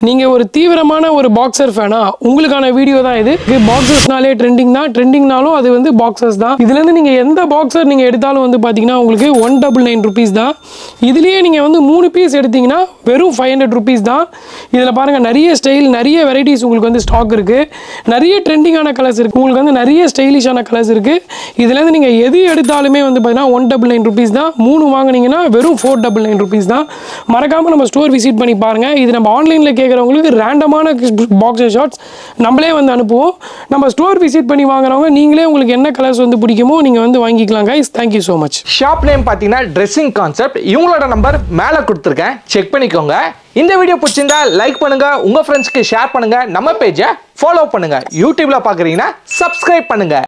நீங்கள் ஒரு தீவிரமான ஒரு பாக்ஸர் ஃபேனா உங்களுக்கான வீடியோ தான் இது பாக்ஸர்ஸ்னாலே ட்ரெண்டிங் தான் ட்ரெண்டிங்னாலும் அது வந்து பாக்ஸர்ஸ் தான் இதுலேருந்து நீங்கள் எந்த பாக்ஸர் நீங்கள் எடுத்தாலும் வந்து பார்த்தீங்கன்னா உங்களுக்கு ஒன் டபுள் நைன் ருபீஸ் தான் இதுலேயே நீங்கள் வந்து மூணு பீஸ் எடுத்தீங்கன்னா வெறும் ஃபைவ் ஹண்ட்ரட் ருபீஸ் தான் இதில் பாருங்கள் நிறைய ஸ்டைல் நிறைய வெரைட்டிஸ் உங்களுக்கு வந்து ஸ்டாக் இருக்குது நிறைய ட்ரெண்டிங்கான கலர்ஸ் இருக்குது உங்களுக்கு வந்து நிறைய ஸ்டைலிஷான கலர்ஸ் இருக்குது இதுலேருந்து நீங்கள் எது எடுத்தாலுமே வந்து பார்த்தீங்கன்னா ஒன் டபுள் நைன் ருபீஸ் தான் மூணு வாங்குனீங்கன்னா வெறும் ஃபோர் டபுள் நைன் ருபீஸ் தான் மறக்காமல் நம்ம ஸ்டோர் விசிட் பண்ணி பாருங்கள் இது நம்ம ஆன்லைனில் கேட்குறவங்களுக்கு ரேண்டமான பாக்ஸர் ஷார்ட்ஸ் நம்மளே வந்து அனுப்புவோம் நம்ம ஸ்டோர் விசிட் பண்ணி வாங்குறவங்க நீங்களே உங்களுக்கு என்ன கலர்ஸ் வந்து பிடிக்குமோ நீங்கள் வந்து வாங்கிக்கலாம் guys thank you so much shop name பார்த்தீங்கன்னா ட்ரெஸ்ஸிங் கான்செப்ட் இவங்களோட நம்பர் மேலே கொடுத்துருக்கேன் செக் பண்ணிக்கோங்க இந்த வீடியோ பிடிச்சிருந்தா லைக் பண்ணுங்க உங்க ஃப்ரெண்ட்ஸ்க்கு ஷேர் பண்ணுங்க நம்ம பேஜை ஃபாலோ பண்ணுங்க யூடியூப்ல பார்க்குறீங்கன்னா சப்ஸ்கிரைப் பண்ணுங்க